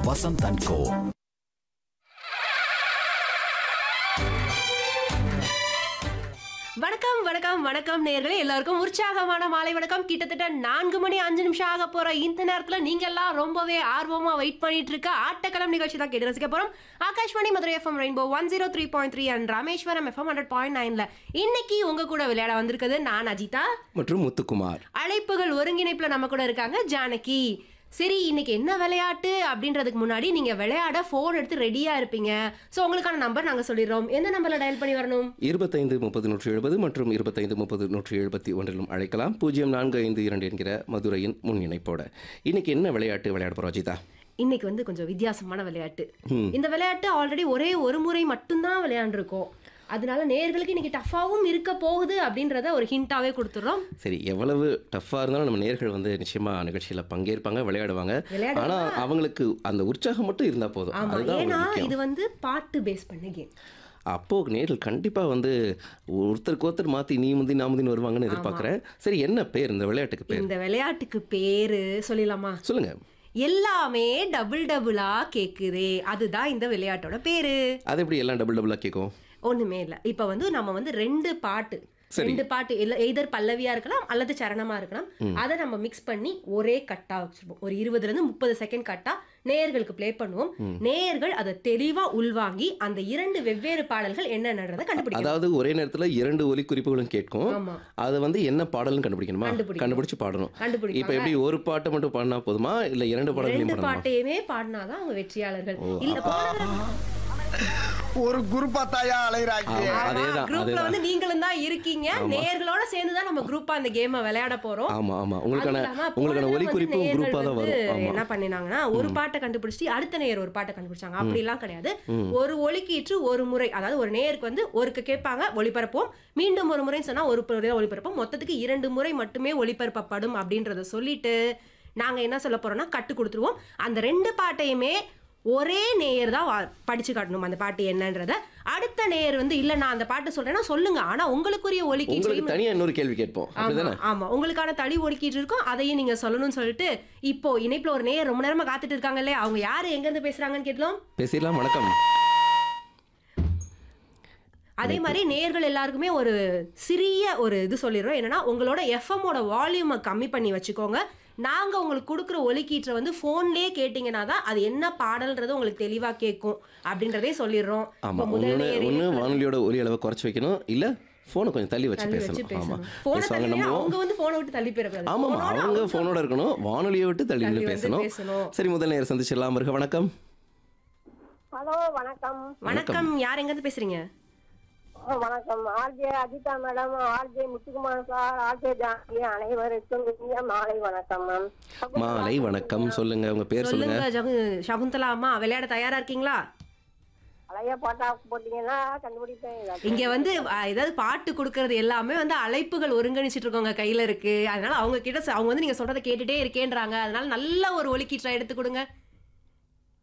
Vasanth and கோ வணக்கம் வணக்கம் வணக்கம் நேர்களே எல்லாருக்கும் உற்சாகமான மாலை வணக்கம் கிட்டத்தட்ட நான்கு மணி அஞ்சு நிமிஷம் ஆக போற இந்த நேரத்துல நீங்க எல்லாம் ரொம்பவே ஆர்வமா வெயிட் பண்ணிட்டு இருக்க ஆட்டக்களம் நிகழ்ச்சி தான் கேட்டு ரசிக்க போறோம் Akashvani Madurai F M rainbow one zero three point three and Rameswaram F M hundred point நைன்ல இன்னைக்கு உங்க கூட விளையாட வந்திருக்கிறது நான் அஜிதா மற்றும் முத்துக்குமார் அழைப்புகள் ஒருங்கிணைப்புல நம்ம கூட இருக்காங்க ஜானகி சரி இன்னைக்கு என்ன விளையாட்டு அப்படின்றதுக்கு முன்னாடி நீங்க விளையாட போன் எடுத்து ரெடியா இருப்பீங்க சோ உங்களுக்கான நம்பர் நாங்க சொல்லிடுறோம் எந்த நம்பர்ல டயல் பண்ணி வரணும் இருபத்தைந்து முப்பது நூற்றி எழுபது மற்றும் இருபத்தைந்து முப்பது நூற்றி எழுபத்தி ஒன்றிலும் அழைக்கலாம் பூஜ்ஜியம் நான்கு ஐந்து இரண்டு என்கிற மதுரையின் முன் இணைப்போட இன்னைக்கு என்ன விளையாட்டு விளையாட போறோம் அஜிதா இன்னைக்கு வந்து கொஞ்சம் வித்தியாசமான விளையாட்டு இந்த விளையாட்டு ஆல்ரெடி ஒரே ஒரு முறை மட்டும்தான் விளையாண்டுருக்கோம் அதனால நேர்களுக்கு இன்னைக்கு டஃபாவும் இருக்க போகுது அப்படின்றத ஒரு ஹிண்டாவே கொடுத்துறோம் சரி எவ்வளவு டஃப்பாக இருந்தாலும் நம்ம நேர்கள் வந்து நிச்சயமா நிகழ்ச்சியில் பங்கேற்பாங்க விளையாடுவாங்க விளையாடுவாங்க. ஆனா அவங்களுக்கு அந்த உற்சாகம் மட்டும் இருந்தா போதும் ஆமா அதுதான் ஏன்னா அவங்களுக்கு இது முக்கியம். வந்து பாட்டு பேஸ் பண்ண கேம் அப்போ நேர்கள் கண்டிப்பா வந்து ஒருத்தருக்கு ஒருத்தர் மாத்தி நீ முந்தி நான் முந்தின்னு வருவாங்கன்னு எதிர்பார்க்கறேன் சரி என்ன பேர் இந்த விளையாட்டுக்கு பேர் இந்த விளையாட்டுக்கு பேரு சொல்லிடலாமா சொல்லுங்க எல்லாமே டபுள் டபுளா கேக்குதே அதுதான் இந்த விளையாட்டோட பேரு அது எப்படி எல்லாம் டபுள் டபுளாக கேட்கும் ஒண்ணுமே இல்ல இப்ப வந்து நம்ம வந்து ரெண்டு பாட்டு சரி. ரெண்டு பாட்டு எதர் பல்லவியா இருக்கலாம் அல்லது சரணமா இருக்கலாம் அதை நம்ம மிக்ஸ் பண்ணி ஒரே கட்டா வச்சிருப்போம் ஒரு இருபதுல இருந்து முப்பது செகண்ட் கட்டா நேயர்களுக்கு ப்ளே பண்ணுவோம் நேயர்கள் அதை தெளிவா உள்வாங்கி அந்த இரண்டு வெவ்வேறு பாடல்கள் என்னன்றதை கண்டுபிடிக்கணும் அதாவது ஒரே நேரத்துல இரண்டு ஒலி குறிப்புகளும் கேட்கும் ஆமா அது வந்து என்ன பாடல்னு கண்டுபிடிக்கணுமா கண்டுபிடிக்கணும். கண்டுபிடிச்சு பாடணும் கண்டுபிடிப்பாங்க. இப்போ எப்படி ஒரு பாட்டை மட்டும் பாடினா போதுமா இல்ல இரண்டு பாடல்களையும் ரெண்டு பாடணுமா பாட்டையுமே பாடினாதான் அவங்க வெற்றியாளர்கள் இல்ல போன தடவை ஒரு குரூப்பா தாயா அலைகிறாங்க ஆமா, அதேதான் குரூப்ல அதேதான் வந்து நீங்களும் தான் இருக்கீங்க நேயர்களோட சேர்ந்து தான் நம்ம குரூப்பா அந்த கேமை விளையாட போறோம் ஆமா ஆமா உங்களுக்கான அது இல்லாம உங்களுக்கான போன ஒலி தடவை குறிப்பும் வந்து குரூப்பா தான் நேயர்கள் வரும் வந்து ஆமா என்ன பண்ணினாங்கன்னா ஒரு பாட்டை கண்டுபிடிச்சிட்டு அடுத்த நேயர் ஒரு பாட்டை கண்டுபிடிச்சாங்க அப்படிலாம் கிடையாது ஒரு ஒலிக்கீற்று ஒரு முறை அதாவது ஒரு நேயருக்கு வந்து ஒருக்கு கேட்பாங்க ஒளிபரப்போம் மீண்டும் ஒரு முறை சொன்னா ஒரு முறை தான் ஒளிபரப்போம் மொத்தத்துக்கு இரண்டு முறை மட்டுமே ஒளிபரப்பப்படும் அப்படின்றத சொல்லிட்டு நாங்க என்ன சொல்ல போறோம்னா கட்டு கொடுத்துருவோம் அந்த ரெண்டு பாட்டையுமே ஒரே நேயர் தான் வா- படிச்சு காட்டணும் அந்த பாட்டு என்னன்றத அடுத்த நேயர் வந்து இல்ல நான் அந்த பாட்டு சொல்றேன்னா சொல்லுங்க ஆனா உங்களுக்குரிய ஒலிக்கீற்றையும் உங்களுக்கு தனியா இன்னொரு கேள்வி கேட்போம் ஆமா அப்படிதானே ஆமா உங்களுக்கான தளி ஒடுக்கிட்டு இருக்கோம் அதையும் நீங்க சொல்லணும்னு சொல்லிட்டு இப்போ இணைப்புல ஒரு நேயர் ரொம்ப நேரமா காத்துட்டு இருக்காங்க இல்லையா அவங்க யாரு எங்க இருந்து பேசுறாங்கன்னு கேட்டோம் பேசிடலாம் வணக்கம் அதே மாதிரி நேயர்கள் எல்லாருக்குமே ஒரு சிறிய ஒரு இது சொல்லிடுறோம் என்னன்னா உங்களோட எஃப்எம்மோட வால்யூமை கம்மி பண்ணி வச்சுக்கோங்க நாங்க உங்களுக்கு கொடுக்குற ஒலிக்கீற்றை வந்து போன்லயே கேட்டீங்கன்னா தான் அது என்ன பாடல்ன்றது உங்களுக்கு தெளிவா கேட்கும் அப்படின்றதே சொல்லிடுறோம் ஆமா இப்போ முதல் ஒண்ணு நேயர் ஒண்ணு வானொலியோட ஒலி அளவை குறைச்சு வைக்கணும் இல்ல போனை கொஞ்சம் தள்ளி வச்சு தள்ளி வச்சு பேசணும் ஆமா பேசணும் போனை பேசுவாங்க தள்ளி நம்ம அவங்க வந்து போனை விட்டு தள்ளி போயிடக்கூடாது ஆமாமா போனோட அவங்க போனோட இருக்கணும் வானொலியை விட்டு தள்ளி தள்ளி நின்று வந்து பேசணும் பேசணும். சரி முதல் நேரம் சந்திச்சிடலாம் இருக்க வணக்கம் ஹலோ வணக்கம் வணக்கம் யார் எங்க இருந்து பேசுறீங்க ஆ, வணக்கம் RJ Ajitha madam RJ Muthukumar sir RJ Janaki அனைவருக்கும் இனிய மாலை வணக்கம் மேம் மாலை வணக்கம் சொல்லுங்க உங்க பேர் சொல்லுங்க சொல்லுங்க ஜகு சகுந்தலா அம்மா விளையாட தயாரா இருக்கீங்களா பழைய பாட்டா போட்டீங்கன்னா கண்டுபிடிப்பேன் இல்லாட்டி- இங்க வந்து அஹ், ஏதாவது பாட்டு கொடுக்கறது எல்லாமே வந்து அழைப்புகள் ஒருங்கிணைச்சிட்டு இருக்கவங்க கையில இருக்கு அதனால அவங்க கிட்ட ச- அவங்க வந்து நீங்க சொல்றதை கேட்டுட்டே இருக்கேன்றாங்க அதனால நல்ல ஒரு ஒலிக்கீற்றா எடுத்து கொடுங்க